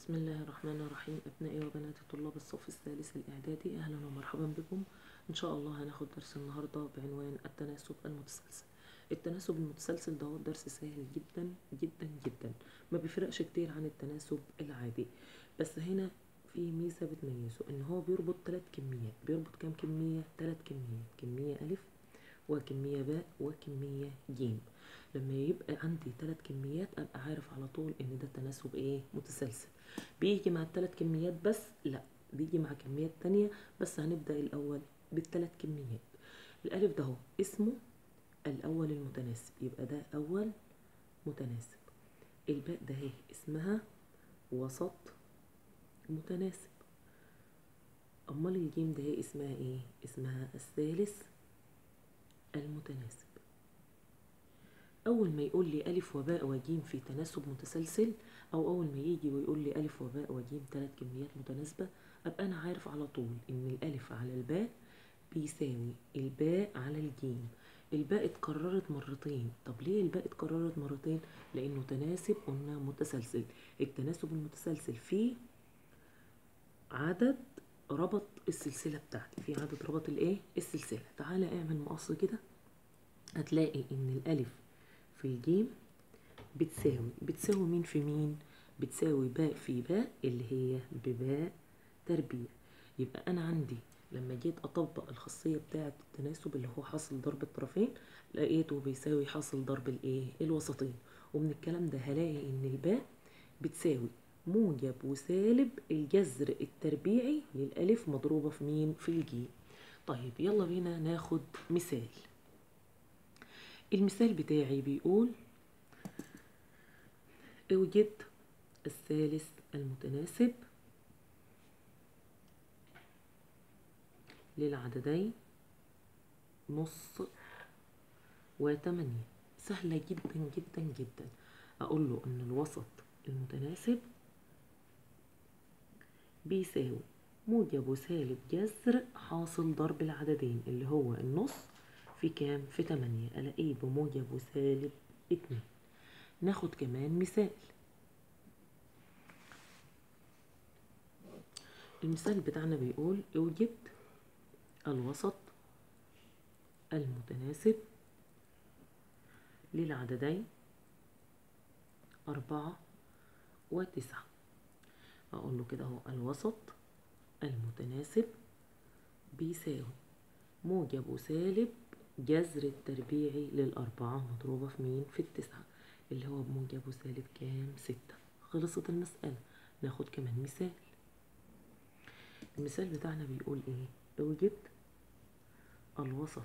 بسم الله الرحمن الرحيم أبنائي وبناتي طلاب الصف الثالث الإعدادي أهلا ومرحبا بكم إن شاء الله هناخد درس النهاردة بعنوان التناسب المتسلسل التناسب المتسلسل ده درس سهل جدا جدا جدا ما بيفرقش كتير عن التناسب العادي بس هنا في ميزة بتميزه إن هو بيربط ثلاث كميات بيربط كام كمية؟ ثلاث كميات كمية ألف وكمية باء وكمية جيم لما يبقى عندي ثلاث كميات ابقى عارف على طول ان ده تناسب ايه متسلسل بيجي مع الثلاث كميات بس لا بيجي مع كميات تانية بس هنبدأ الاول بالثلاث كميات الالف ده هو اسمه الاول المتناسب يبقى ده اول متناسب الباء ده هي اسمها وسط متناسب امال الجيم ده هي اسمها ايه اسمها الثالث المتناسب أول ما يقول لي ألف وباء وجيم في تناسب متسلسل أو أول ما يجي ويقول لي ألف وباء وجيم ثلاث كميات متناسبة أبقى أنا عارف على طول إن الألف على الباء بيساوي الباء على الجيم الباء اتكررت مرتين طب ليه الباء اتكررت مرتين لأنه تناسب قلنا متسلسل التناسب المتسلسل فيه عدد ربط السلسلة بتاعتي في عدد ربط الايه السلسلة تعالى اعمل مقص كده هتلاقي ان الالف في الجيم بتساوي بتساوي مين في مين بتساوي باء في باء اللي هي بباء تربيع يبقى انا عندي لما جيت اطبق الخاصية بتاعة التناسب اللي هو حاصل ضرب الطرفين لقيته بيساوي حاصل ضرب الايه الوسطين ومن الكلام ده هلاقي ان الباء بتساوي موجب وسالب الجذر التربيعي للألف مضروبة في مين في الجيم طيب يلا بينا ناخد مثال المثال بتاعي بيقول اوجد الثالث المتناسب للعددين نص وتمانية سهلة جدا جدا جدا أقول له إن الوسط المتناسب بيساوي موجب وسالب جذر حاصل ضرب العددين اللي هو النص في كام في تمانية ألاقيه بموجب وسالب اتنين ناخد كمان مثال المثال بتاعنا بيقول اوجد الوسط المتناسب للعددين أربعة وتسعة أقول له كده اهو الوسط المتناسب بيساوي موجب وسالب جذر التربيعي للأربعة مضروبة في مين في التسعة اللي هو بموجب وسالب كام ستة خلصت المسألة ناخد كمان مثال المثال بتاعنا بيقول ايه اوجد الوسط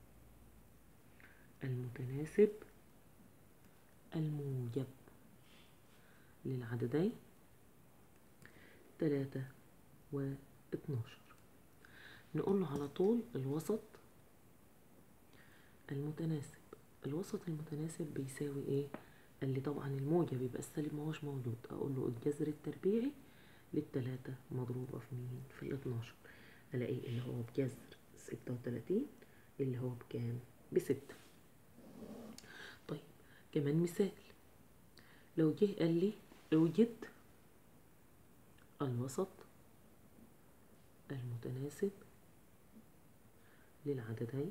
المتناسب الموجب للعددين تلاتة واتناشر نقول له على طول الوسط المتناسب الوسط المتناسب بيساوي ايه قال لي طبعا الموجب يبقى السالب ماهوش موجود اقول له الجذر التربيعي للتلاتة مضروبة في مين في الاتناشر الاقيه اللي هو بجذر ستة وتلاتين اللي هو بكام بستة طيب كمان مثال لو جه قال لي اوجد الوسط المتناسب للعددين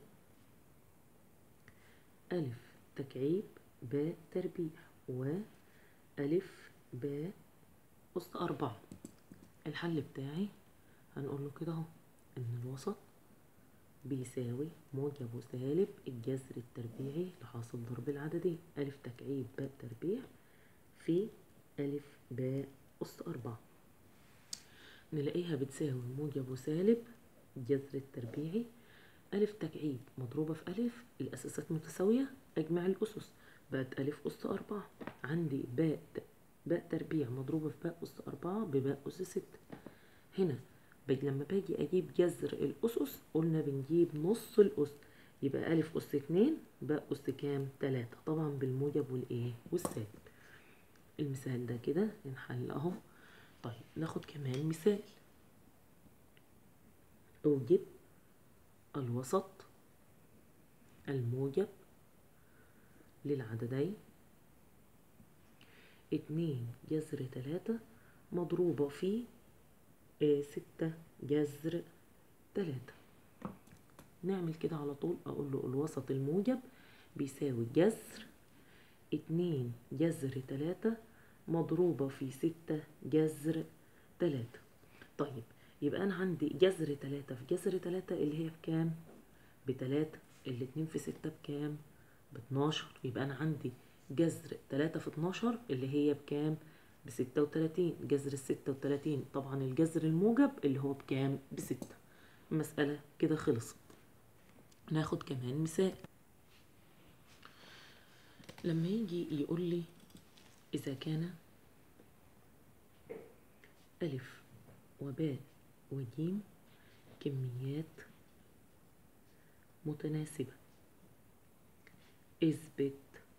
ألف تكعيب باء تربيع وألف باء أس أربعة الحل بتاعي هنقول له كده اهو إن الوسط بيساوي موجب وسالب الجذر التربيعي لحاصل ضرب العددين ألف تكعيب باء تربيع في ألف باء أس أربعة نلاقيها بتساوي موجب وسالب الجذر التربيعي ألف تكعيب مضروبة في ألف الأساسات متساوية أجمع الأسس بقت ألف أس أربعة عندي باء باء تربيع مضروبة في باء أس أربعة بباء أس ستة هنا باجي لما باجي أجيب جذر الأسس قلنا بنجيب نص الأس يبقى ألف أس اتنين باء أس كام تلاتة طبعا بالموجب والإيه والسالب المثال ده كده نحل أهو طيب ناخد كمان مثال أوجد الوسط الموجب للعددين اتنين جذر تلاتة مضروبة في آه، ستة جذر تلاتة نعمل كده على طول أقول له الوسط الموجب بيساوي جذر اتنين جذر تلاتة مضروبة في ستة جذر تلاتة طيب يبقى أنا عندي جذر تلاتة في جذر تلاتة اللي هي بكام؟ بتلاتة الاتنين في ستة بكام؟ باتناشر يبقى أنا عندي جذر تلاتة في اتناشر اللي هي بكام؟ بستة وتلاتين جذر الستة وتلاتين طبعا الجذر الموجب اللي هو بكام؟ بستة المسألة كده خلصت ناخد كمان مثال لما يجي يقول لي إذا كان ألف وباء وجيم كميات متناسبة اثبت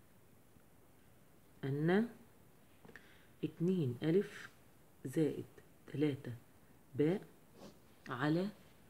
أن اتنين ألف زائد تلاتة باء على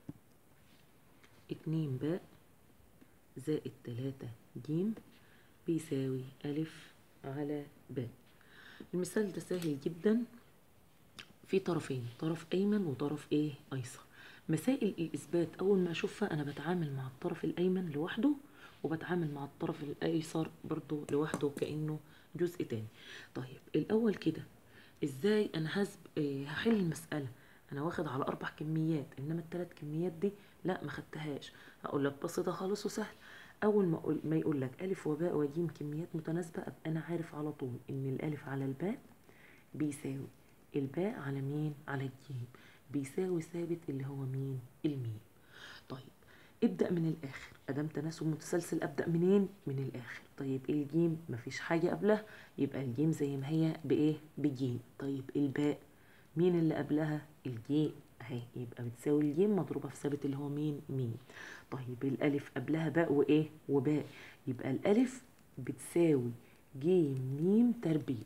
اتنين باء زائد تلاتة جيم بيساوي ألف على باء المثال ده سهل جدا في طرفين طرف أيمن وطرف إيه أيسر مسائل الإثبات أول ما أشوفها أنا بتعامل مع الطرف الأيمن لوحده وبتعامل مع الطرف الأيسر برضو لوحده كأنه جزء تاني طيب الأول كده إزاي أنا هزب إيه هحل المسألة أنا واخد على أربع كميات إنما التلات كميات دي لا ما خدتهاش هقول لك بسيطة خالص وسهل أول ما أقول ما يقول لك ألف وباء وجيم كميات متناسبة أبقى أنا عارف على طول إن الألف على الباء بيساوي الباء على مين على الجيم بيساوي ثابت اللي هو مين الميم طيب ابدأ من الآخر أدام تناسب متسلسل أبدأ منين من الآخر طيب الجيم مفيش حاجة قبلها يبقى الجيم زي ما هي بإيه بجيم طيب الباء مين اللي قبلها الجيم اهي يبقى بتساوي الجيم مضروبة في ثابت اللي هو مين ميم طيب الألف قبلها باء وإيه وباء يبقى الألف بتساوي جيم ميم تربيع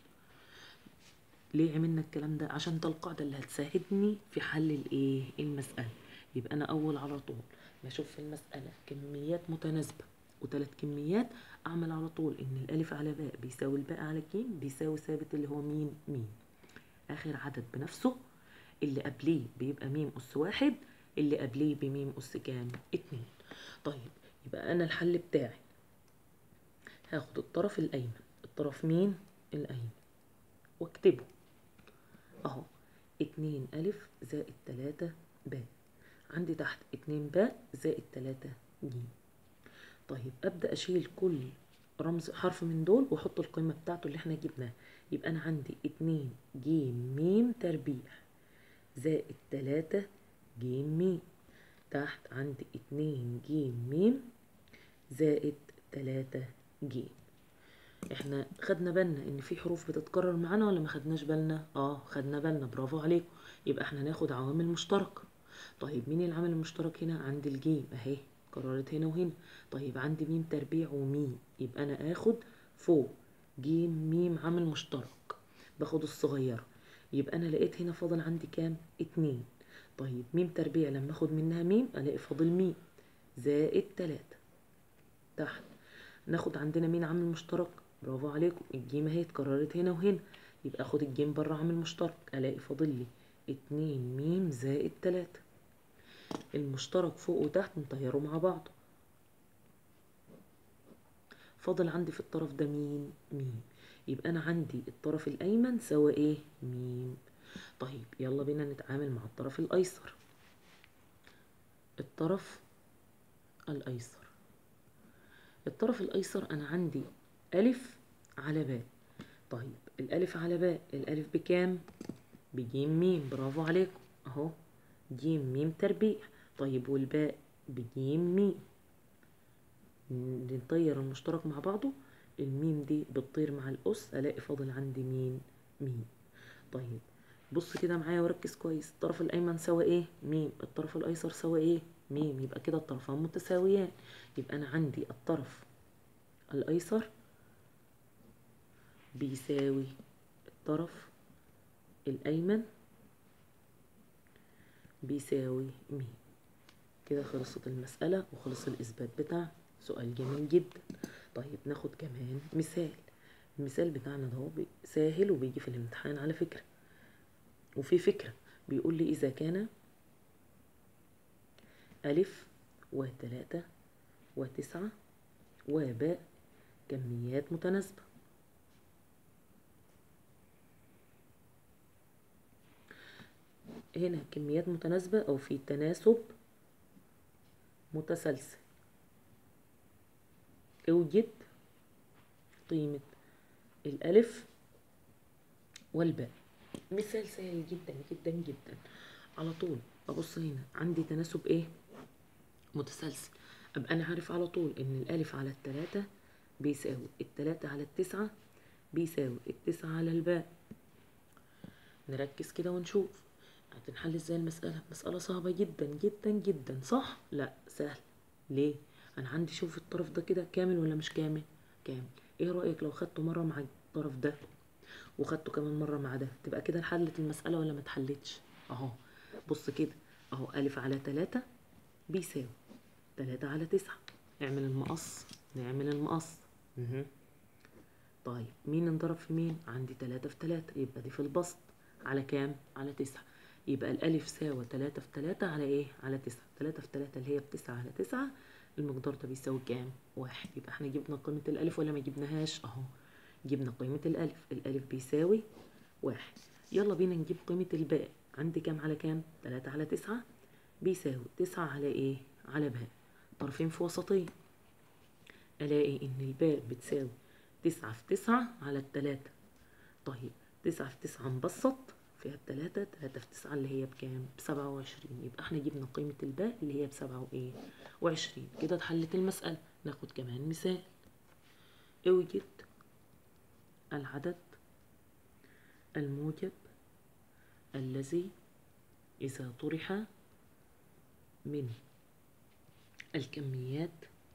ليه عملنا الكلام ده عشان ده القاعدة اللي هتساعدني في حل الايه المسألة يبقى انا اول على طول ما اشوف في المسألة كميات متناسبة وثلاث كميات اعمل على طول ان الالف على باء بيساوي الباء على الجيم بيساوي ثابت اللي هو مين ميم اخر عدد بنفسه اللي قبليه بيبقى ميم اس واحد اللي قبليه بميم اس كام اتنين طيب يبقى انا الحل بتاعي هاخد الطرف الايمن الطرف مين الايمن واكتبه اهو اتنين ألف زائد تلاتة باء عندي تحت اتنين باء زائد تلاتة جيم طيب أبدأ أشيل كل رمز حرف من دول وأحط القيمة بتاعته اللي احنا جبناها يبقى أنا عندي اتنين جيم ميم تربيع زائد تلاتة جيم ميم تحت عندي اتنين جيم ميم زائد تلاتة جيم احنا خدنا بالنا ان في حروف بتتكرر معانا ولا ما خدناش بالنا اه خدنا بالنا برافو عليكم يبقى احنا ناخد عوامل مشتركه طيب مين العامل المشترك هنا عندي الجيم اهي كررت هنا وهنا طيب عندي ميم تربيع وميم يبقى انا اخد فوق جيم ميم عامل مشترك باخد الصغيره يبقى انا لقيت هنا فاضل عندي كام اتنين طيب ميم تربيع لما اخد منها ميم الاقي فاضل ميم زائد تلاتة تحت ناخد عندنا مين عامل مشترك برافو عليكم الجيم اهي اتكررت هنا وهنا يبقى اخد الجيم بره عامل مشترك الاقي فاضل لي اتنين ميم زائد تلاتة المشترك فوق وتحت نطيره مع بعض فاضل عندي في الطرف ده مين ميم يبقى انا عندي الطرف الايمن سوى ايه ميم طيب يلا بينا نتعامل مع الطرف الايسر الطرف الايسر الطرف الايسر انا عندي ألف على باء طيب الألف على باء الألف بكام؟ بجيم ميم برافو عليكم أهو جيم ميم تربيع طيب والباء بجيم ميم نطير المشترك مع بعضه الميم دي بتطير مع الأس ألاقي فاضل عندي مين ميم طيب بص كده معايا وركز كويس الطرف الأيمن سوى إيه ميم الطرف الأيسر سوى إيه ميم يبقى كده الطرفان متساويان يبقى أنا عندي الطرف الأيسر بيساوي الطرف الأيمن بيساوي ميم كده خلصت المسألة وخلص الإثبات بتاع سؤال جميل جدا طيب ناخد كمان مثال المثال بتاعنا ده هو سهل وبيجي في الامتحان على فكرة وفي فكرة بيقول لي إذا كان ألف وتلاتة وتسعة وباء كميات متناسبة هنا كميات متناسبة أو في تناسب متسلسل اوجد قيمة الألف والباء مثال سهل جدا جدا جدا على طول أبص هنا عندي تناسب إيه متسلسل أبقى أنا عارف على طول إن الألف على التلاتة بيساوي التلاتة على التسعة بيساوي التسعة على الباء نركز كده ونشوف هتنحل ازاي المسألة مسألة صعبة جدا جدا جدا صح؟ لا سهل ليه؟ أنا عندي شوف الطرف ده كده كامل ولا مش كامل؟ كامل ايه رأيك لو خدته مرة مع الطرف ده وخدته كمان مرة مع ده تبقى كده حلت المسألة ولا ما اتحلتش؟ اهو بص كده اهو ألف على تلاتة بيساوي تلاتة على تسعة نعمل المقص نعمل المقص مه. طيب مين انضرب في مين؟ عندي تلاتة في تلاتة يبقى دي في البسط على كام؟ على تسعة يبقى الألف ساوى تلاتة في تلاتة على إيه؟ على تسعة تلاتة في تلاتة اللي هي بتسعة على تسعة المقدار ده بيساوي كام؟ واحد يبقى احنا جبنا قيمة الألف ولا ما جبناهاش؟ أهو جبنا قيمة الألف الألف بيساوي واحد يلا بينا نجيب قيمة الباء عندي كام على كام؟ تلاتة على تسعة بيساوي تسعة على إيه؟ على باء طرفين في وسطين ألاقي إن الباء بتساوي تسعة في تسعة على التلاتة طيب تسعة في تسعة نبسط فيها التلاتة تلاتة في تسعة اللي هي بكام؟ بسبعة وعشرين يبقى احنا جبنا قيمة الباء اللي هي بسبعة وإيه؟ وعشرين كده اتحلت المسألة ناخد كمان مثال اوجد العدد الموجب الذي إذا طرح من الكميات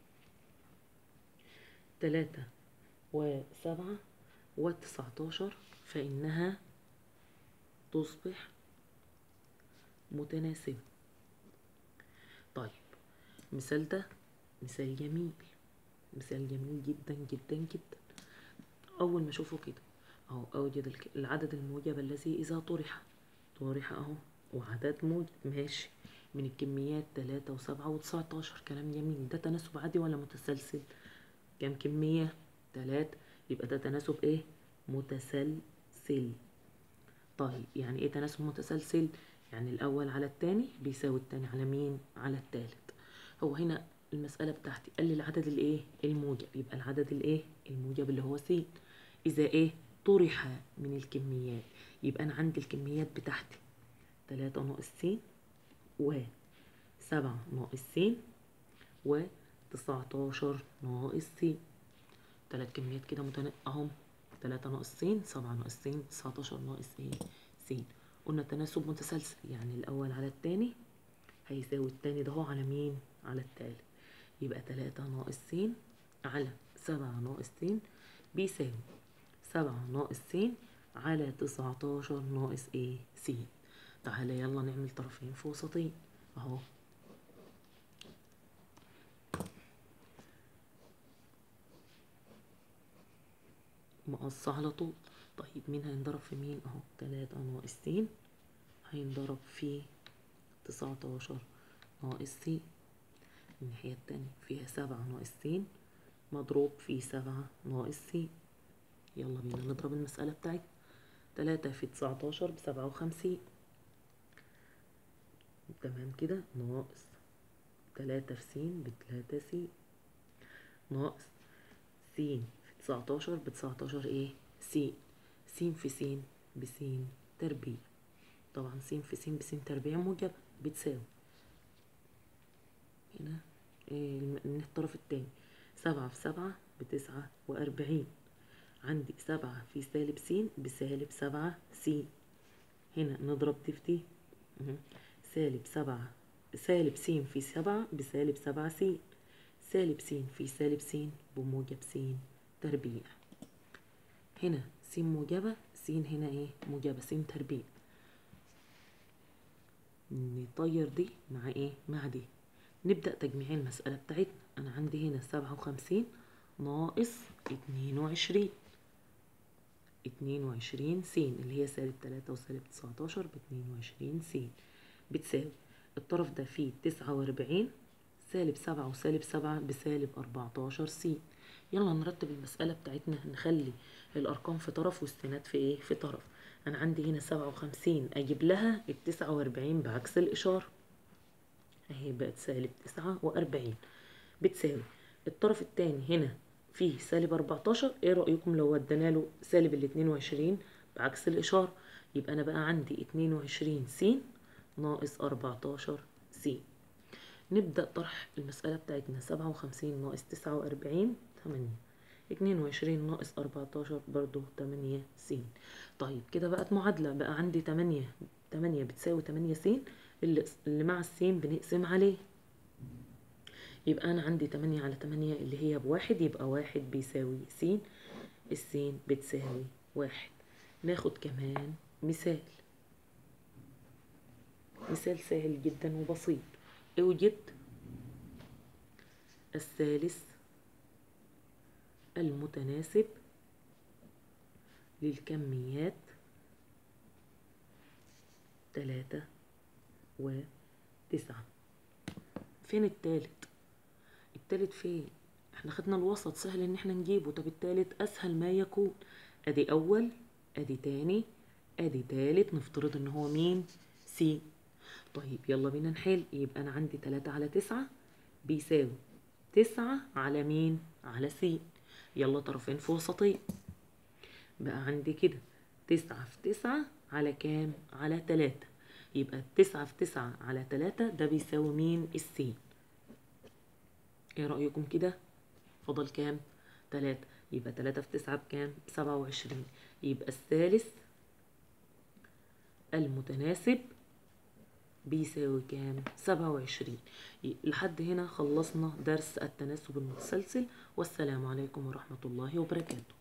تلاتة وسبعة وتسعتاشر فإنها تصبح متناسبة طيب مثال ده مثال جميل مثال جميل جدا جدا جدا أول ما أشوفه كده أهو أوجد الك- العدد الموجب الذي إذا طرح طرح أهو وعدد موجب ماشي من الكميات تلاتة وسبعة وتسعتاشر كلام جميل ده تناسب عادي ولا متسلسل كام كمية تلاتة يبقى ده تناسب ايه متسلسل طيب يعني ايه تناسب متسلسل يعني الاول على التاني بيساوي التاني على مين على التالت هو هنا المسألة بتاعتي قال لي العدد الايه الموجب يبقى العدد الايه الموجب اللي هو س اذا ايه طرح من الكميات يبقى انا عندي الكميات بتاعتي تلاتة ناقص س و سبعة ناقص س و تسعتاشر ناقص س تلات كميات كده متنا اهم تلاتة ناقص س سبعة ناقص س تسعتاشر ناقص ايه س قلنا تناسب متسلسل يعني الأول على التاني هيساوي التاني ده هو على مين على التالت يبقى تلاتة ناقص س على سبعة ناقص س بيساوي سبعة ناقص س على تسعتاشر ناقص ايه س تعالى يلا نعمل طرفين في وسطين اهو مقص على طول طيب مين هينضرب في مين اهو تلاتة ناقص س هينضرب في تسعتاشر ناقص س الناحية التانية فيها سبعة ناقص س مضروب في سبعة ناقص س يلا بينا نضرب المسألة بتاعتنا تلاتة في تسعتاشر بسبعة وخمسين تمام كده ناقص تلاتة في س بتلاتة س ناقص س في تسعتاشر بتسعتاشر ايه س س في س بس تربيع طبعا س في س بس تربيع موجبة بتساوي هنا إيه الم- من الطرف التاني سبعة في سبعة بتسعة وأربعين عندي سبعة في سالب س بسالب سبعة س هنا نضرب دي في دي مهم. سالب سبعة سالب س في سبعة بسالب سبعة س سالب س في سالب س بموجب س تربيع هنا س موجبة س هنا ايه موجبة س تربيع نطير دي مع ايه مع دي نبدأ تجميع المسألة بتاعتنا أنا عندي هنا سبعة وخمسين ناقص اتنين وعشرين اتنين وعشرين س اللي هي سالب تلاتة وسالب تسعتاشر باتنين وعشرين س بتساوي الطرف ده فيه تسعة وأربعين سالب سبعة وسالب سبعة بسالب أربعتاشر س يلا نرتب المسألة بتاعتنا نخلي الأرقام في طرف والسينات في إيه؟ في طرف أنا عندي هنا سبعة وخمسين أجيب لها التسعة وأربعين بعكس الإشارة أهي بقت سالب تسعة وأربعين بتساوي الطرف التاني هنا فيه سالب أربعتاشر إيه رأيكم لو ودينا له سالب الاتنين وعشرين بعكس الإشارة يبقى أنا بقى عندي اتنين وعشرين س ناقص أربعتاشر س نبدأ طرح المسألة بتاعتنا سبعة وخمسين ناقص تسعة وأربعين تمانية اتنين وعشرين ناقص أربعتاشر برضو تمانية س طيب كده بقت معادلة بقى عندي تمانية تمانية بتساوي تمانية س اللي, اللي مع السين بنقسم عليه يبقى أنا عندي تمانية على تمانية اللي هي بواحد يبقى واحد بيساوي س السين بتساوي واحد ناخد كمان مثال مثال سهل جدا وبسيط اوجد الثالث المتناسب للكميات تلاتة وتسعة فين التالت التالت فين احنا خدنا الوسط سهل ان احنا نجيبه طب التالت اسهل ما يكون ادي اول ادي تاني ادي تالت نفترض ان هو مين س طيب يلا بينا نحل يبقى انا عندي تلاتة على تسعة بيساوي تسعة على مين على س يلا طرفين في وسطين بقى عندي كده تسعة في تسعة على كام على تلاتة يبقى تسعة في تسعة على تلاتة ده بيساوي مين السين ايه رأيكم كده فضل كام تلاتة يبقى تلاتة في تسعة بكام بسبعة وعشرين يبقى الثالث المتناسب بيساوي كام سبعة وعشرين لحد هنا خلصنا درس التناسب المتسلسل والسلام عليكم ورحمة الله وبركاته